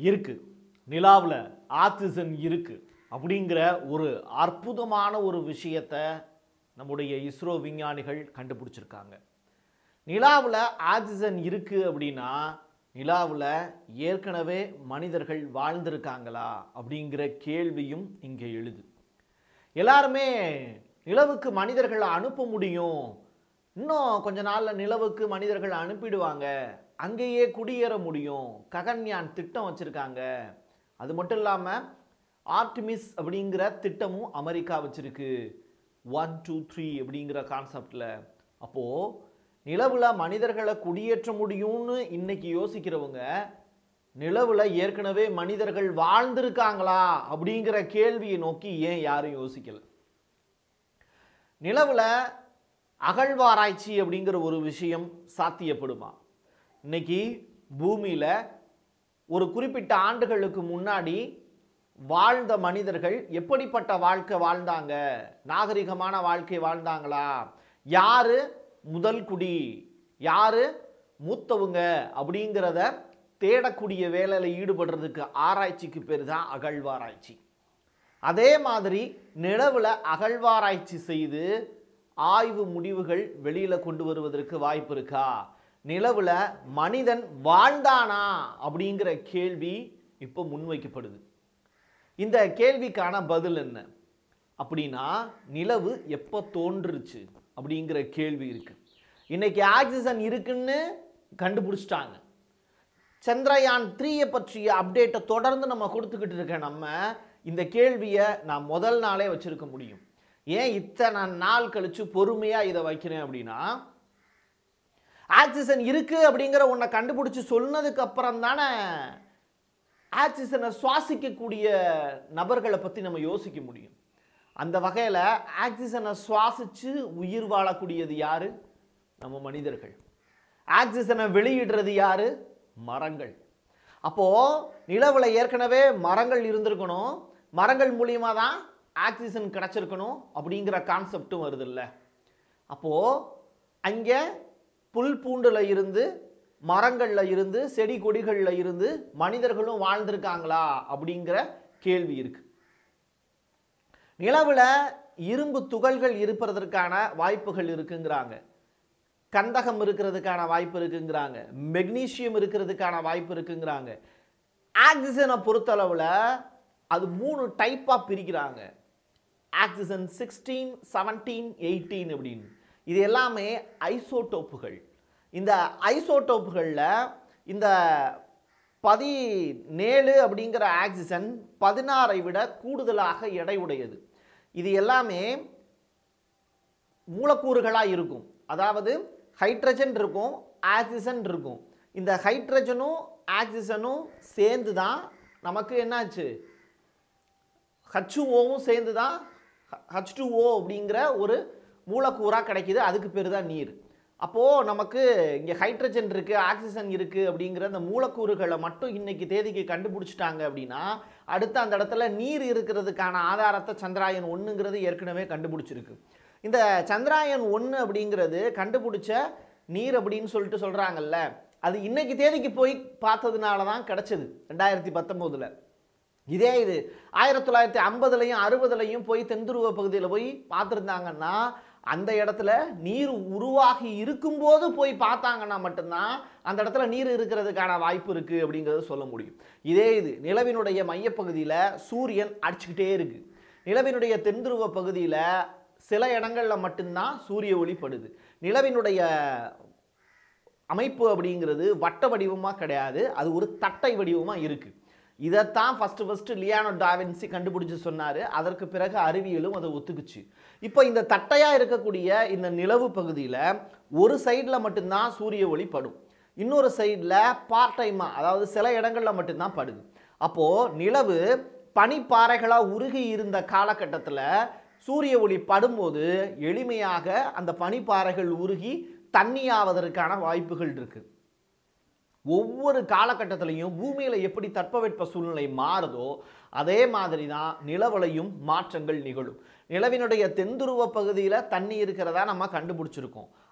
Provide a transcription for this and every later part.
இருக்கு நிலாவில் ஆக்சிஜன் இருக்கு அப்படிங்கிற ஒரு அற்புதமான ஒரு விஷயத்தை நம்முடைய இஸ்ரோ விஞ்ஞானிகள் கண்டுபிடிச்சிருக்காங்க நிலாவில் ஆக்சிஜன் இருக்கு அப்படின்னா நிலாவில் ஏற்கனவே மனிதர்கள் வாழ்ந்திருக்காங்களா அப்படிங்கிற கேள்வியும் இங்கே எழுது எல்லாருமே நிலவுக்கு மனிதர்களை அனுப்ப முடியும் இன்னும் கொஞ்ச நாள்ல நிலவுக்கு மனிதர்கள் அனுப்பிடுவாங்க அங்கேயே குடியேற முடியும் ககன்யான் திட்டம் வச்சிருக்காங்க அது மட்டும் இல்லாம ஆர்டிமிஸ் அப்படிங்கிற திட்டமும் அமெரிக்கா வச்சிருக்கு ஒன் டூ த்ரீ அப்படிங்கிற கான்செப்ட்ல அப்போ நிலவுல மனிதர்களை குடியேற்ற முடியும்னு இன்னைக்கு யோசிக்கிறவங்க நிலவுல ஏற்கனவே மனிதர்கள் வாழ்ந்திருக்காங்களா அப்படிங்கிற கேள்வியை நோக்கி ஏன் யாரும் யோசிக்கல நிலவுல அகழ்வாராய்ச்சி அப்படிங்கிற ஒரு விஷயம் சாத்தியப்படுமா இன்னைக்கு பூமியில ஒரு குறிப்பிட்ட ஆண்டுகளுக்கு முன்னாடி வாழ்ந்த மனிதர்கள் எப்படிப்பட்ட வாழ்க்கை வாழ்ந்தாங்க நாகரிகமான வாழ்க்கை வாழ்ந்தாங்களா யாரு முதல் குடி யாரு மூத்தவங்க அப்படிங்கிறத தேடக்கூடிய வேலையில் ஈடுபடுறதுக்கு ஆராய்ச்சிக்கு பேர் தான் அகழ்வாராய்ச்சி அதே மாதிரி நிலவுல அகழ்வாராய்ச்சி செய்து ஆய்வு முடிவுகள் வெளியில கொண்டு வருவதற்கு வாய்ப்பு இருக்கா நிலவுல மனிதன் வாழ்ந்தானா அப்படிங்கிற கேள்வி இப்போ முன்வைக்கப்படுது இந்த கேள்விக்கான பதில் என்ன அப்படின்னா நிலவு எப்போ தோன்றுச்சு அப்படிங்கிற கேள்வி இருக்கு இன்னைக்கு ஆக்சிஜன் இருக்குன்னு கண்டுபிடிச்சிட்டாங்க சந்திரயான் த்ரீயை பற்றிய அப்டேட்டை தொடர்ந்து நம்ம கொடுத்துக்கிட்டு இருக்க நம்ம இந்த கேள்வியை நான் முதல் நாளே வச்சிருக்க முடியும் ஏன் இத்தனை நாள் கழிச்சு பொறுமையா இதை வைக்கிறேன் அப்படின்னா ஆக்சிஜன் இருக்கு அப்படிங்கிற ஒன்றை கண்டுபிடிச்சு சொன்னதுக்கு அப்புறம் தானே ஆக்சிஜனை சுவாசிக்கக்கூடிய நபர்களை பற்றி நம்ம யோசிக்க முடியும் அந்த வகையில் ஆக்சிஜனை சுவாசிச்சு உயிர் வாழக்கூடியது யாரு நம்ம மனிதர்கள் ஆக்சிஜனை வெளியிடுறது யாரு மரங்கள் அப்போ நிலவுல ஏற்கனவே மரங்கள் இருந்திருக்கணும் மரங்கள் மூலியமா தான் ஆக்சிஜன் கிடைச்சிருக்கணும் அப்படிங்கிற கான்செப்டும் வருது இல்ல அப்போ அங்கே புல் பூண்டுல இருந்து மரங்கள்ல இருந்து செடி கொடிகள்ல இருந்து மனிதர்களும் வாழ்ந்திருக்காங்களா அப்படிங்கிற கேள்வி இருக்கு நிலவுல இரும்பு துகள்கள் இருப்பதற்கான வாய்ப்புகள் இருக்குங்கிறாங்க கந்தகம் இருக்கிறதுக்கான வாய்ப்பு இருக்குங்கிறாங்க மெக்னீசியம் இருக்கிறதுக்கான வாய்ப்பு இருக்குங்கிறாங்க ஆக்சிஜனை பொறுத்தளவில் அது மூணு டைப்பாக பிரிக்கிறாங்க ஆக்சிஜன் சிக்ஸ்டீன் செவன்டீன் எயிட்டீன் அப்படின்னு இது எல்லாமே ஐசோடோப்புகள் இந்த ஐசோடோப்புகளில் இந்த பதினேழு அப்படிங்கிற ஆக்சிஜன் பதினாறை விட கூடுதலாக எடை உடையது இது எல்லாமே மூலக்கூறுகளாக இருக்கும் அதாவது ஹைட்ரஜன் இருக்கும் ஆக்சிஜன் இருக்கும் இந்த ஹைட்ரஜனும் ஆக்சிஜனும் சேர்ந்து தான் நமக்கு என்னாச்சு ஹச்ஓவும் சேர்ந்து தான் ஹச் ஓ அப்படிங்கிற ஒரு மூலக்கூறாக கிடைக்குது அதுக்கு பேர் தான் நீர் அப்போது நமக்கு இங்கே ஹைட்ரஜன் இருக்குது ஆக்சிஜன் இருக்குது அப்படிங்கிற அந்த மூலக்கூறுகளை மட்டும் இன்னைக்கு தேதிக்கு கண்டுபிடிச்சிட்டாங்க அப்படின்னா அடுத்து அந்த இடத்துல நீர் இருக்கிறதுக்கான ஆதாரத்தை சந்திராயன் ஒன்றுங்கிறது ஏற்கனவே கண்டுபிடிச்சிருக்கு இந்த சந்திராயன் ஒன்று அப்படிங்கிறது கண்டுபிடிச்ச நீர் அப்படின்னு சொல்லிட்டு சொல்கிறாங்கல்ல அது இன்னைக்கு தேதிக்கு போய் பார்த்ததுனால தான் கிடச்சிது ரெண்டாயிரத்தி பத்தொம்போதில் இதே இது ஆயிரத்தி தொள்ளாயிரத்தி ஐம்பதுலையும் அறுபதுலையும் போய் தென்துருவ பகுதியில் போய் பார்த்துருந்தாங்கன்னா அந்த இடத்துல நீர் உருவாகி இருக்கும்போது போய் பார்த்தாங்கன்னா மட்டும்தான் அந்த இடத்துல நீர் இருக்கிறதுக்கான வாய்ப்பு இருக்குது அப்படிங்கிறத சொல்ல முடியும் இதே இது நிலவினுடைய மையப்பகுதியில் சூரியன் அடிச்சுக்கிட்டே இருக்கு நிலவினுடைய தென்துருவ பகுதியில் சில இடங்களில் மட்டும்தான் சூரிய ஒளி படுது நிலவினுடைய அமைப்பு அப்படிங்கிறது வட்ட வடிவமாக கிடையாது அது ஒரு தட்டை வடிவமாக இருக்குது இதைத்தான் ஃபஸ்ட்டு ஃபஸ்ட்டு லியானோ டாவின்சி கண்டுபிடிச்சு சொன்னார் அதற்கு பிறகு அறிவியலும் அதை ஒத்துக்குச்சு இப்போ இந்த தட்டையாக இருக்கக்கூடிய இந்த நிலவு பகுதியில் ஒரு சைடில் மட்டும்தான் சூரிய ஒளி படும் இன்னொரு சைடில் பார்ட் டைமாக அதாவது சில இடங்களில் மட்டும்தான் படுது அப்போது நிலவு பனிப்பாறைகளாக உருகி இருந்த காலகட்டத்தில் சூரிய ஒளி படும்போது எளிமையாக அந்த பனிப்பாறைகள் உருகி தண்ணியாவதற்கான வாய்ப்புகள் இருக்குது ஒவ்வொரு காலகட்டத்திலையும் பூமியில் எப்படி தட்பவெட்ப சூழ்நிலை மாறுதோ அதே மாதிரி தான் நிலவலையும் மாற்றங்கள் நிகழும் நிலவினுடைய தென்துருவ பகுதியில் தண்ணி இருக்கிறதா நம்ம கண்டுபிடிச்சிருக்கோம்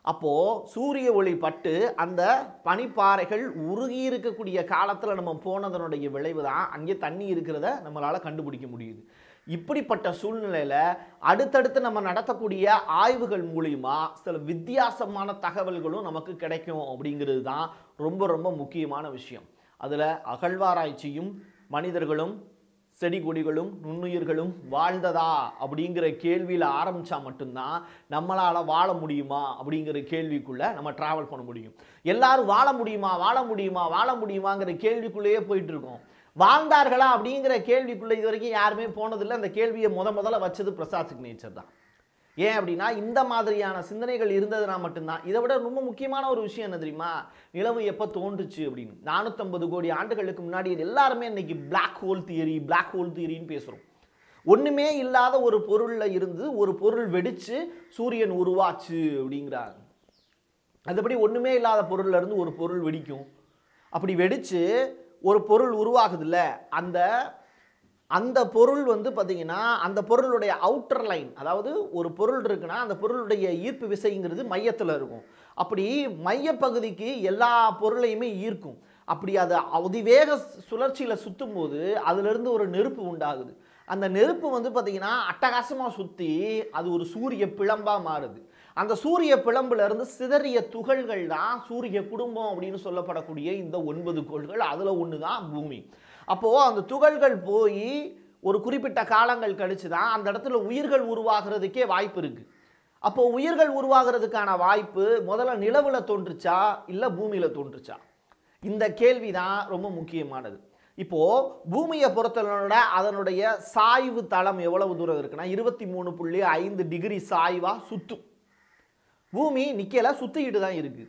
அப்போது சூரிய ஒளி பட்டு அந்த பனிப்பாறைகள் உருகி இருக்கக்கூடிய காலத்தில் நம்ம போனதனுடைய விளைவு தான் அங்கே தண்ணி இருக்கிறத நம்மளால் கண்டுபிடிக்க முடியுது இப்படிப்பட்ட சூழ்நிலையில் அடுத்தடுத்து நம்ம நடத்தக்கூடிய ஆய்வுகள் மூலிமா சில வித்தியாசமான தகவல்களும் நமக்கு கிடைக்கும் அப்படிங்கிறது தான் ரொம்ப ரொம்ப முக்கியமான விஷயம் அதில் அகழ்வாராய்ச்சியும் மனிதர்களும் செடி கொடிகளும் நுண்ணுயிர்களும் வாழ்ந்ததா அப்படிங்கிற கேள்வியில் ஆரம்பித்தா மட்டும்தான் நம்மளால் வாழ முடியுமா அப்படிங்கிற கேள்விக்குள்ளே நம்ம ட்ராவல் பண்ண முடியும் எல்லாரும் வாழ முடியுமா வாழ முடியுமா வாழ முடியுமாங்கிற கேள்விக்குள்ளேயே போயிட்டு இருக்கோம் வாழ்ந்தார்களா அப்படிங்கிற கேள்விக்குள்ளே இது வரைக்கும் யாருமே போனதில்லை அந்த கேள்வியை முத முதல்ல வச்சது பிரசாத் சிக்னேச்சர் தான் ஏன் அப்படின்னா இந்த மாதிரியான சிந்தனைகள் இருந்ததுனா மட்டும்தான் இதை விட ரொம்ப முக்கியமான ஒரு விஷயம் என்ன தெரியுமா நிலவு எப்போ தோன்றுச்சு அப்படின்னு நானூற்றம்பது கோடி ஆண்டுகளுக்கு முன்னாடி எல்லாருமே இன்னைக்கு Black hole theory Black hole தியரின்னு பேசுகிறோம் ஒன்றுமே இல்லாத ஒரு பொருளில் இருந்து ஒரு பொருள் வெடிச்சு சூரியன் உருவாச்சு அப்படிங்கிறாங்க அதுபடி ஒன்றுமே இல்லாத பொருள்ல இருந்து ஒரு பொருள் வெடிக்கும் அப்படி வெடிச்சு ஒரு பொருள் உருவாகுதுல்ல அந்த அந்த பொருள் வந்து பார்த்தீங்கன்னா அந்த பொருளுடைய அவுட்டர் லைன் அதாவது ஒரு பொருள் இருக்குன்னா அந்த பொருளுடைய ஈர்ப்பு விசைங்கிறது மையத்தில் இருக்கும் அப்படி மையப்பகுதிக்கு எல்லா பொருளையுமே ஈர்க்கும் அப்படி அது அதிவேக சுழற்சியில் சுற்றும் போது அதிலிருந்து ஒரு நெருப்பு உண்டாகுது அந்த நெருப்பு வந்து பார்த்தீங்கன்னா அட்டகாசமாக சுற்றி அது ஒரு சூரிய பிழம்பாக மாறுது அந்த சூரிய பிழம்புல இருந்து சிதறிய துகள்கள் தான் சூரிய குடும்பம் அப்படின்னு சொல்லப்படக்கூடிய இந்த ஒன்பது கோள்கள் அதில் ஒன்று தான் பூமி அப்போது அந்த துகள்கள் போய் ஒரு குறிப்பிட்ட காலங்கள் கழிச்சு தான் அந்த இடத்துல உயிர்கள் உருவாகிறதுக்கே வாய்ப்பு இருக்குது அப்போ உயிர்கள் உருவாகிறதுக்கான வாய்ப்பு முதல்ல நிலவுல தோன்றுச்சா இல்லை பூமியில் தோன்றுச்சா இந்த கேள்வி தான் ரொம்ப முக்கியமானது இப்போ பூமியை பொறுத்தவரை அதனுடைய சாய்வு தளம் எவ்வளவு தூரம் இருக்குன்னா இருபத்தி மூணு புள்ளி ஐந்து டிகிரி சாய்வா சுத்தும் பூமி நிக்கல சுத்திக்கிட்டு தான் இருக்கு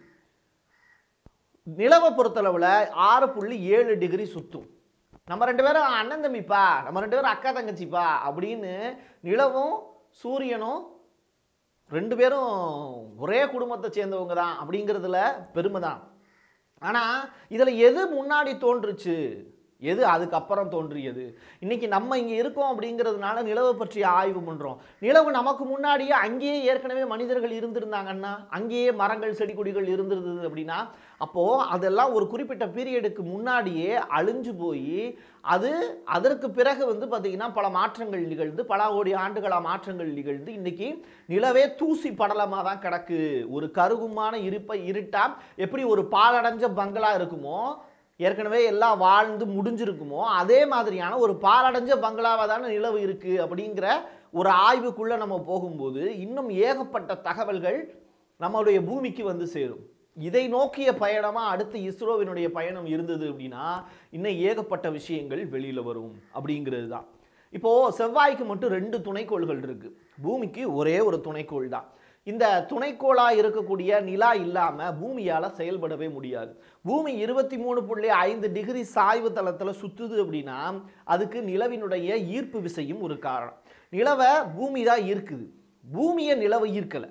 நிலவை பொறுத்தளவில் ஆறு புள்ளி ஏழு டிகிரி சுத்தும் நம்ம ரெண்டு பேரும் அண்ணன் தம்பிப்பா நம்ம ரெண்டு பேரும் அக்கா தங்கச்சிப்பா அப்படின்னு நிலவும் சூரியனும் ரெண்டு பேரும் ஒரே குடும்பத்தை சேர்ந்தவங்க தான் அப்படிங்கிறதுல பெருமை தான் ஆனால் இதில் எது முன்னாடி தோன்றுச்சு எது அதுக்கப்புறம் தோன்றியது இன்னைக்கு நம்ம இங்கே இருக்கோம் அப்படிங்கிறதுனால நிலவை பற்றி ஆய்வு பண்ணுறோம் நிலவு நமக்கு முன்னாடியே அங்கேயே ஏற்கனவே மனிதர்கள் இருந்திருந்தாங்கன்னா அங்கேயே மரங்கள் செடி கொடிகள் இருந்திருந்தது அப்படின்னா அப்போது அதெல்லாம் ஒரு குறிப்பிட்ட பீரியடுக்கு முன்னாடியே அழிஞ்சு போய் அது அதற்கு பிறகு வந்து பார்த்திங்கன்னா பல மாற்றங்கள் நிகழ்ந்து பல கோடி ஆண்டுகளாக மாற்றங்கள் நிகழ்ந்து இன்னைக்கு நிலவே தூசி படலமாக தான் கிடக்கு ஒரு கருகுமான இருப்பை இருட்டா எப்படி ஒரு பாலடைஞ்ச பங்களா இருக்குமோ ஏற்கனவே எல்லாம் வாழ்ந்து முடிஞ்சிருக்குமோ அதே மாதிரியான ஒரு பாலடைஞ்ச பங்களாவாக தானே நிலவு இருக்குது அப்படிங்கிற ஒரு ஆய்வுக்குள்ளே நம்ம போகும்போது இன்னும் ஏகப்பட்ட தகவல்கள் நம்மளுடைய பூமிக்கு வந்து சேரும் இதை நோக்கிய பயணமாக அடுத்து இஸ்ரோவினுடைய பயணம் இருந்தது அப்படின்னா இன்னும் ஏகப்பட்ட விஷயங்கள் வெளியில் வரும் அப்படிங்கிறது தான் இப்போது செவ்வாய்க்கு மட்டும் ரெண்டு துணைக்கோள்கள் இருக்குது பூமிக்கு ஒரே ஒரு துணைக்கோள் தான் இந்த துணைக்கோளாக இருக்கக்கூடிய நிலா இல்லாமல் பூமியால் செயல்படவே முடியாது பூமி இருபத்தி மூணு புள்ளி ஐந்து டிகிரி சாய்வு தளத்தில் சுற்றுது அப்படின்னா அதுக்கு நிலவினுடைய ஈர்ப்பு விசையும் ஒரு காரணம் நிலவை பூமி தான் ஈர்க்குது பூமியை நிலவை ஈர்க்கலை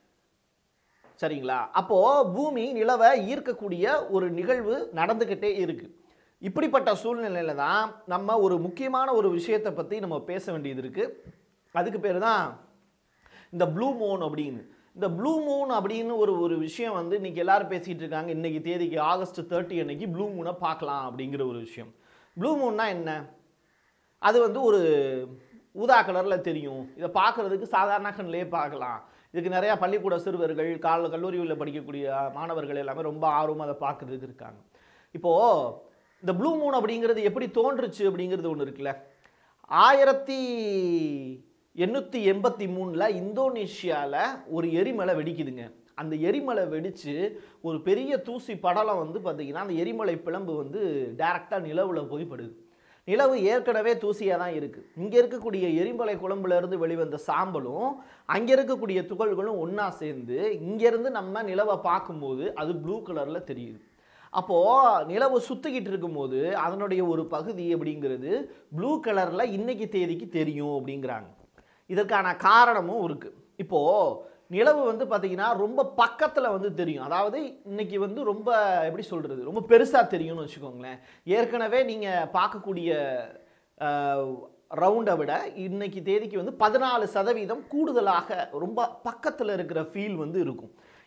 சரிங்களா அப்போது பூமி நிலவை ஈர்க்கக்கூடிய ஒரு நிகழ்வு நடந்துக்கிட்டே இருக்கு இப்படிப்பட்ட சூழ்நிலையில தான் நம்ம ஒரு முக்கியமான ஒரு விஷயத்தை பற்றி நம்ம பேச வேண்டியது இருக்குது அதுக்கு பேர் தான் இந்த ப்ளூ மூன் அப்படின்னு இந்த ப்ளூ மூன் அப்படின்னு ஒரு ஒரு விஷயம் வந்து இன்னைக்கு எல்லாரும் பேசிகிட்டு இருக்காங்க இன்னைக்கு தேதிக்கு ஆகஸ்ட் தேர்ட்டி அன்னைக்கு ப்ளூ மூனை பார்க்கலாம் அப்படிங்கிற ஒரு விஷயம் ப்ளூ மூன்னா என்ன அது வந்து ஒரு ஊதா கலரில் தெரியும் இதை பார்க்குறதுக்கு சாதாரண கண்ணிலே பார்க்கலாம் இதுக்கு நிறையா பள்ளிக்கூட சிறுவர்கள் கால கல்லூரிகளில் படிக்கக்கூடிய மாணவர்கள் எல்லாமே ரொம்ப ஆர்வமாக அதை பார்க்குறதுக்கு இருக்காங்க இப்போது இந்த ப்ளூ மூன் அப்படிங்கிறது எப்படி தோன்றுச்சு அப்படிங்கிறது ஒன்று இருக்குல்ல ஆயிரத்தி எண்ணூற்றி எண்பத்தி மூணில் இந்தோனேஷியாவில் ஒரு எரிமலை வெடிக்குதுங்க அந்த எரிமலை வெடித்து ஒரு பெரிய தூசி படலம் வந்து பார்த்திங்கன்னா அந்த எரிமலை பிளம்பு வந்து டைரெக்டாக நிலவில் போய் படுது நிலவு ஏற்கனவே தூசியாக தான் இருக்குது இங்கே இருக்கக்கூடிய எரிமலை குழம்புல இருந்து வெளிவந்த சாம்பலும் அங்கே இருக்கக்கூடிய துகள்களும் ஒன்றா சேர்ந்து இங்கேருந்து நம்ம நிலவை பார்க்கும்போது அது ப்ளூ கலரில் தெரியுது அப்போது நிலவு சுற்றிக்கிட்டு இருக்கும்போது அதனுடைய ஒரு பகுதி அப்படிங்கிறது ப்ளூ கலரில் இன்னைக்கு தேதிக்கு தெரியும் அப்படிங்கிறாங்க இதற்கான காரணமும் இருக்குது இப்போது நிலவு வந்து பார்த்திங்கன்னா ரொம்ப பக்கத்தில் வந்து தெரியும் அதாவது இன்னைக்கு வந்து ரொம்ப எப்படி சொல்கிறது ரொம்ப பெருசாக தெரியும்னு வச்சுக்கோங்களேன் ஏற்கனவே நீங்கள் பார்க்கக்கூடிய ரவுண்டை விட இன்னைக்கு தேதிக்கு வந்து பதினாலு சதவீதம் கூடுதலாக ரொம்ப பக்கத்தில் இருக்கிற ஃபீல் வந்து இருக்கும்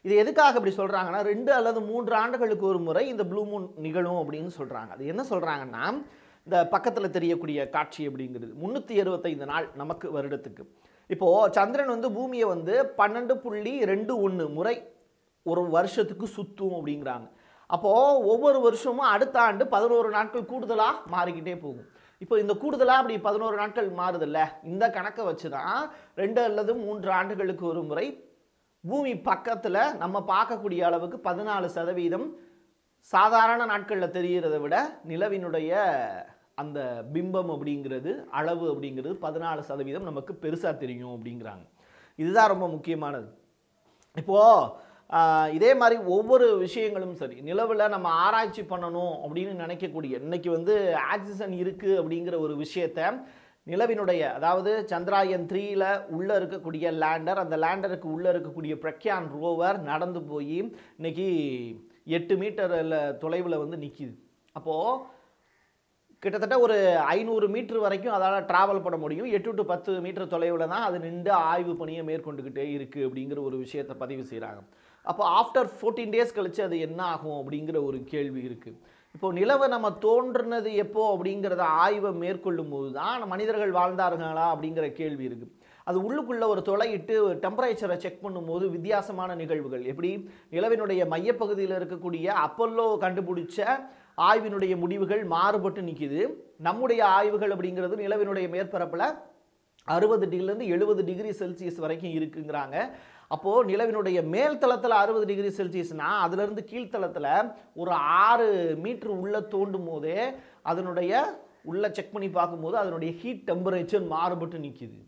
இது எதுக்காக இப்படி சொல்றாங்கன்னா ரெண்டு அல்லது மூன்று ஆண்டுகளுக்கு ஒரு முறை இந்த ப்ளூ மூன் நிகழும் அப்படின்னு சொல்றாங்க அது என்ன சொல்றாங்கன்னா இந்த பக்கத்தில் தெரியக்கூடிய காட்சி அப்படிங்கிறது முந்நூற்றி இருபத்தைந்து நாள் நமக்கு வருடத்துக்கு இப்போ சந்திரன் வந்து பூமியை வந்து பன்னெண்டு புள்ளி ரெண்டு ஒன்று முறை ஒரு வருஷத்துக்கு சுத்தும் அப்படிங்கிறாங்க அப்போ ஒவ்வொரு வருஷமும் அடுத்த ஆண்டு பதினோரு நாட்கள் கூடுதலா மாறிக்கிட்டே போகும் இப்போ இந்த கூடுதலா அப்படி பதினோரு நாட்கள் மாறுதுல்ல இந்த கணக்கை வச்சு தான் ரெண்டு அல்லது மூன்று ஆண்டுகளுக்கு ஒரு முறை பூமி பக்கத்துல நம்ம பார்க்கக்கூடிய அளவுக்கு பதினாலு சதவீதம் சாதாரண நாட்களில் தெரிகிறத விட நிலவினுடைய அந்த பிம்பம் அப்படிங்கிறது அளவு அப்படிங்கிறது பதினாலு சதவீதம் நமக்கு பெருசா தெரியும் அப்படிங்கிறாங்க இதுதான் ரொம்ப முக்கியமானது இப்போ ஆஹ், இதே மாதிரி ஒவ்வொரு விஷயங்களும் சரி நிலவில் நம்ம ஆராய்ச்சி பண்ணணும் அப்படின்னு நினைக்கக்கூடிய இன்னைக்கு வந்து ஆக்சிஜன் இருக்கு அப்படிங்கிற ஒரு விஷயத்த நிலவினுடைய அதாவது சந்திராயன் த்ரீல உள்ள இருக்கக்கூடிய லேண்டர் அந்த லேண்டருக்கு உள்ள இருக்கக்கூடிய பிரக்யான் ரோவர் நடந்து போய் இன்னைக்கு எட்டு மீட்டர்ல தொலைவில் வந்து நிக்குது அப்போ கிட்டத்தட்ட ஒரு ஐநூறு மீட்டர் வரைக்கும் அதால் ட்ராவல் பண்ண முடியும் எட்டு டு பத்து மீட்டர் தொலைவில் தான் அது நின்று ஆய்வு பணியை மேற்கொண்டுக்கிட்டே இருக்குது அப்படிங்கிற ஒரு விஷயத்தை பதிவு செய்கிறாங்க அப்போ ஆஃப்டர் ஃபோர்டீன் டேஸ் கழிச்சு அது என்ன ஆகும் அப்படிங்கிற ஒரு கேள்வி இருக்குது இப்போ நிலவை நம்ம தோன்றுனது எப்போ அப்படிங்கிறத ஆய்வை மேற்கொள்ளும் போது தான் மனிதர்கள் வாழ்ந்தார்களா அப்படிங்கிற கேள்வி இருக்குது அது உள்ளுக்குள்ள ஒரு துளையிட்டு டெம்பரேச்சரை செக் பண்ணும்போது வித்தியாசமான நிகழ்வுகள் எப்படி நிலவினுடைய மையப்பகுதியில் இருக்கக்கூடிய அப்பல்லோ கண்டுபிடிச்ச ஆய்வினுடைய முடிவுகள் மாறுபட்டு நிக்குது நம்முடைய ஆய்வுகள் அப்படிங்கிறது நிலவினுடைய மேற்பரப்பில் அறுபது டிகிரிலேருந்து எழுபது டிகிரி செல்சியஸ் வரைக்கும் இருக்குங்கிறாங்க அப்போது நிலவினுடைய மேல் தளத்தில் அறுபது டிகிரி செல்சியஸ்னா அதுலேருந்து கீழ்த்தளத்தில் ஒரு ஆறு மீட்டர் உள்ள தோண்டும் போதே அதனுடைய உள்ள செக் பண்ணி பார்க்கும்போது அதனுடைய ஹீட் டெம்பரேச்சர் மாறுபட்டு நிக்குது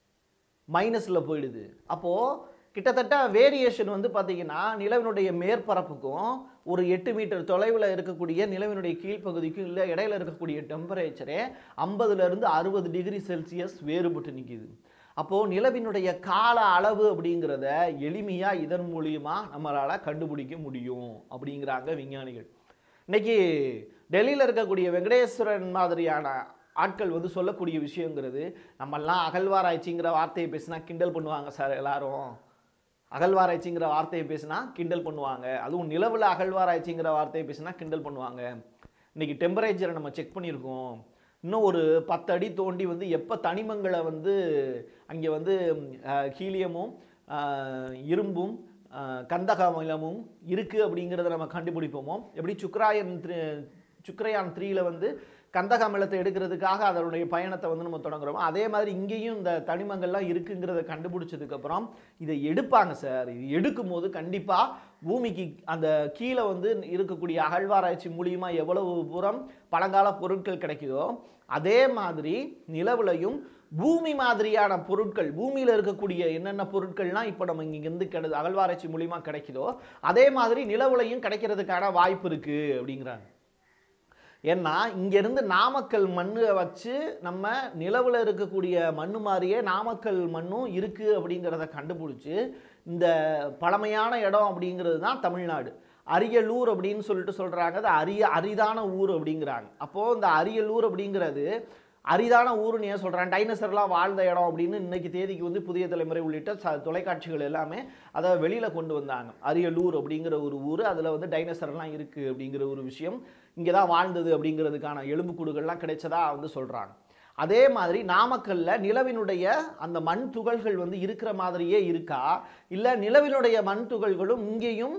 மைனஸில் போயிடுது அப்போது கிட்டத்தட்ட வேரியேஷன் வந்து பார்த்தீங்கன்னா நிலவினுடைய மேற்பரப்புக்கும் ஒரு எட்டு மீட்டர் தொலைவில் இருக்கக்கூடிய நிலவினுடைய கீழ்ப்பகுதிக்கும் இல்லை இடையில இருக்கக்கூடிய டெம்பரேச்சரே ஐம்பதுலேருந்து அறுபது டிகிரி செல்சியஸ் வேறுபட்டு நிற்கிது அப்போது நிலவினுடைய கால அளவு அப்படிங்கிறத எளிமையாக இதன் மூலியமா நம்மளால் கண்டுபிடிக்க முடியும் அப்படிங்கிறாங்க விஞ்ஞானிகள் இன்னைக்கு டெல்லியில் இருக்கக்கூடிய வெங்கடேஸ்வரன் மாதிரியான ஆட்கள் வந்து சொல்லக்கூடிய விஷயங்கிறது நம்மெல்லாம் அகழ்வாராய்ச்சிங்கிற வார்த்தையை பேசினா கிண்டல் பண்ணுவாங்க சார் எல்லாரும் அகழ்வாராய்ச்சிங்கிற வார்த்தையை பேசினா கிண்டல் பண்ணுவாங்க அதுவும் நிலவில் அகழ்வாராய்ச்சிங்கிற வார்த்தையை பேசினா கிண்டல் பண்ணுவாங்க இன்னைக்கு டெம்பரேச்சரை நம்ம செக் பண்ணியிருக்கோம் இன்னும் ஒரு பத்து அடி தோண்டி வந்து எப்போ தனிமங்களை வந்து அங்கே வந்து அஹ், ஹீலியமும் அஹ், இரும்பும் அஹ், கந்தக அமிலமும் இருக்குது அப்படிங்கிறத நம்ம கண்டுபிடிப்போமோ எப்படி சுக்ராயன் த்ரீ சுக்ரயான் த்ரீல வந்து கந்தக அமிலத்தை எடுக்கிறதுக்காக அதனுடைய பயணத்தை வந்து நம்ம தொடங்குறோம் அதே மாதிரி இங்கேயும் இந்த தனிமங்கள்லாம் இருக்குங்கிறத கண்டுபிடிச்சதுக்கப்புறம் இதை எடுப்பாங்க சார் இது எடுக்கும் போது கண்டிப்பாக பூமிக்கு அந்த கீழே வந்து இருக்கக்கூடிய அகழ்வாராய்ச்சி மூலியமா எவ்வளவு புறம் பழங்கால பொருட்கள் கிடைக்குதோ அதே மாதிரி நிலவுலையும் பூமி மாதிரியான பொருட்கள் பூமியில் இருக்கக்கூடிய என்னென்ன பொருட்கள்லாம் இப்போ நம்ம இங்கேருந்து கிடை அகழ்வாராய்ச்சி மூலியமா கிடைக்குதோ அதே மாதிரி நிலவுலையும் கிடைக்கிறதுக்கான வாய்ப்பு இருக்கு அப்படிங்கிறாங்க ஏன்னா இங்கேருந்து நாமக்கல் மண்ணை வச்சு நம்ம நிலவில் இருக்கக்கூடிய மண்ணு மாதிரியே நாமக்கல் மண்ணும் இருக்குது அப்படிங்கிறத கண்டுபிடிச்சி இந்த பழமையான இடம் அப்படிங்கிறது தான் தமிழ்நாடு அரியலூர் அப்படின்னு சொல்லிட்டு சொல்கிறாங்க அது அரிய அரிதான ஊர் அப்படிங்கிறாங்க அப்போது இந்த அரியலூர் அப்படிங்கிறது அரிதான ஊருன்னு ஏன் சொல்கிறேன் டைனோசர்லாம் வாழ்ந்த இடம் அப்படின்னு இன்னைக்கு தேதிக்கு வந்து புதிய தலைமுறை உள்ளிட்ட ச தொலைக்காட்சிகள் எல்லாமே அதை வெளியில் கொண்டு வந்தாங்க அரியலூர் அப்படிங்கிற ஒரு ஊர் அதில் வந்து டைனோசர்லாம் இருக்குது அப்படிங்கிற ஒரு விஷயம் இங்கே தான் வாழ்ந்தது அப்படிங்கிறதுக்கான எலும்புக்கூடுகள்லாம் கிடைச்சதா வந்து சொல்கிறாங்க அதே மாதிரி நாமக்கல்ல நிலவினுடைய அந்த மண் துகள்கள் வந்து இருக்கிற மாதிரியே இருக்கா இல்லை நிலவினுடைய மண் துகள்களும் இங்கேயும்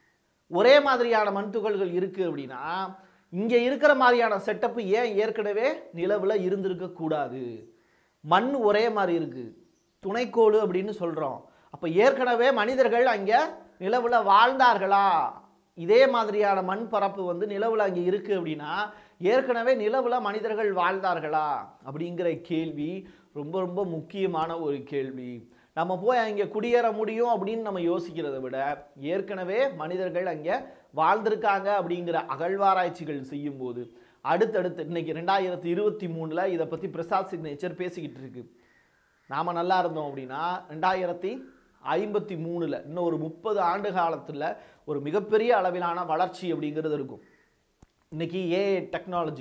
ஒரே மாதிரியான மண் துகள்கள் இருக்குது அப்படின்னா இங்கே இருக்கிற மாதிரியான செட்டப்பு ஏன் ஏற்கனவே நிலவில் இருந்திருக்க கூடாது மண் ஒரே மாதிரி இருக்கு துணைக்கோள் அப்படின்னு சொல்கிறோம் அப்போ ஏற்கனவே மனிதர்கள் அங்கே நிலவில் வாழ்ந்தார்களா இதே மாதிரியான மண் பரப்பு வந்து நிலவில் அங்கே இருக்குது அப்படின்னா ஏற்கனவே நிலவில் மனிதர்கள் வாழ்ந்தார்களா அப்படிங்கிற கேள்வி ரொம்ப ரொம்ப முக்கியமான ஒரு கேள்வி நம்ம போய் அங்கே குடியேற முடியும் அப்படின்னு நம்ம யோசிக்கிறத விட ஏற்கனவே மனிதர்கள் அங்கே வாழ்ந்திருக்காங்க அப்படிங்கிற அகழ்வாராய்ச்சிகள் செய்யும்போது அடுத்தடுத்து இன்னைக்கு ரெண்டாயிரத்தி இருபத்தி மூணில் இதை பற்றி பிரசாத் சிக்னேச்சர் பேசிக்கிட்டு இருக்கு நாம் நல்லா இருந்தோம் அப்படின்னா ரெண்டாயிரத்தி ஐம்பத்தி மூணில் இன்னும் ஒரு முப்பது ஆண்டு காலத்தில் ஒரு மிகப்பெரிய அளவிலான வளர்ச்சி அப்படிங்கிறது இருக்கும் இன்னைக்கு ஏஐ டெக்னாலஜி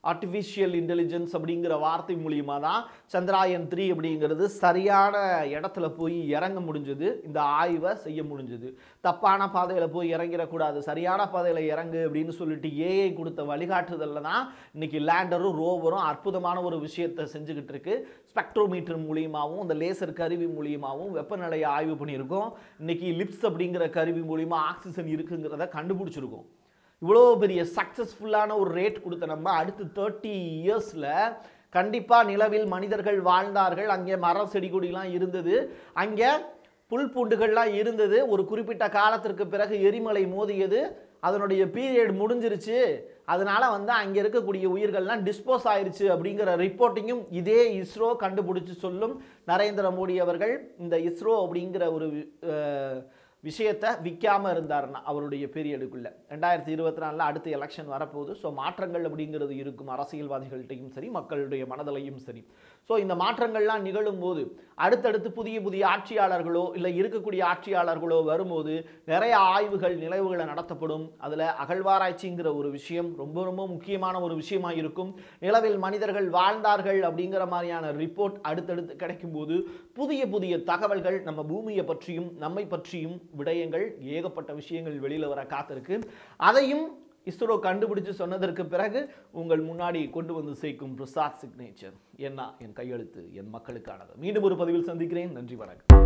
ஆர்டிஃபிஷியல் இன்டெலிஜென்ஸ் அப்படிங்கிற வார்த்தை மூலியமாக தான் சந்திராயன் த்ரீ அப்படிங்கிறது சரியான இடத்துல போய் இறங்க முடிஞ்சது இந்த ஆய்வை செய்ய முடிஞ்சது தப்பான பாதையில் போய் இறங்கிடக்கூடாது சரியான பாதையில் இறங்கு அப்படின்னு சொல்லிட்டு ஏஐ கொடுத்த வழிகாட்டுதலில் தான் இன்னைக்கு லேண்டரும் ரோவரும் அற்புதமான ஒரு விஷயத்தை செஞ்சுக்கிட்டு இருக்கு ஸ்பெக்ட்ரோமீட்டர் மூலியமாகவும் இந்த லேசர் கருவி மூலியமாகவும் வெப்பநிலையை ஆய்வு பண்ணியிருக்கோம் இன்னைக்கு லிப்ஸ் அப்படிங்கிற கருவி மூலியமா ஆக்சிஜன் இருக்குங்கிறத கண்டுபிடிச்சிருக்கோம் இவ்வளோ பெரிய சக்ஸஸ்ஃபுல்லான ஒரு ரேட் கொடுத்த நம்ம அடுத்து தேர்ட்டி இயர்ஸில் கண்டிப்பாக நிலவில் மனிதர்கள் வாழ்ந்தார்கள் அங்கே மரம் செடி கொடிலாம் இருந்தது அங்கே புல் பூண்டுகள்லாம் இருந்தது ஒரு குறிப்பிட்ட காலத்திற்கு பிறகு எரிமலை மோதியது அதனுடைய பீரியட் முடிஞ்சிருச்சு அதனால வந்து அங்கே இருக்கக்கூடிய உயிர்கள்லாம் டிஸ்போஸ் ஆயிருச்சு அப்படிங்கிற ரிப்போர்ட்டிங்கும் இதே இஸ்ரோ கண்டுபிடிச்சு சொல்லும் நரேந்திர மோடி அவர்கள் இந்த இஸ்ரோ அப்படிங்கிற ஒரு அஹ், விஷயத்தை விற்காம இருந்தாருன்னா அவருடைய பீரியடுக்குள்ள ரெண்டாயிரத்தி இருபத்தி நாலில் அடுத்த எலெக்ஷன் வரப்போகுது ஸோ மாற்றங்கள் அப்படிங்கிறது இருக்கும் அரசியல்வாதிகள்கிட்டையும் சரி மக்களுடைய மனதிலையும் சரி ஸோ இந்த மாற்றங்கள்லாம் நிகழும் போது அடுத்தடுத்து புதிய புதிய ஆட்சியாளர்களோ இல்லை இருக்கக்கூடிய ஆட்சியாளர்களோ வரும்போது நிறைய ஆய்வுகள் நிலைவுகளை நடத்தப்படும் அதில் அகழ்வாராய்ச்சிங்கிற ஒரு விஷயம் ரொம்ப ரொம்ப முக்கியமான ஒரு விஷயமா இருக்கும் நிலவில் மனிதர்கள் வாழ்ந்தார்கள் அப்படிங்கிற மாதிரியான ரிப்போர்ட் அடுத்தடுத்து கிடைக்கும்போது புதிய புதிய தகவல்கள் நம்ம பூமியை பற்றியும் நம்மை பற்றியும் விடயங்கள் ஏகப்பட்ட விஷயங்கள் வெளியில் வர காத்திருக்கு அதையும் இஸ்ரோ கண்டுபிடிச்சு சொன்னதற்கு பிறகு உங்கள் முன்னாடி கொண்டு வந்து சேர்க்கும் பிரசாத் சிக்னேச்சர் என்ன என் கையெழுத்து என் மக்களுக்கானது மீண்டும் ஒரு பதிவில் சந்திக்கிறேன் நன்றி வணக்கம்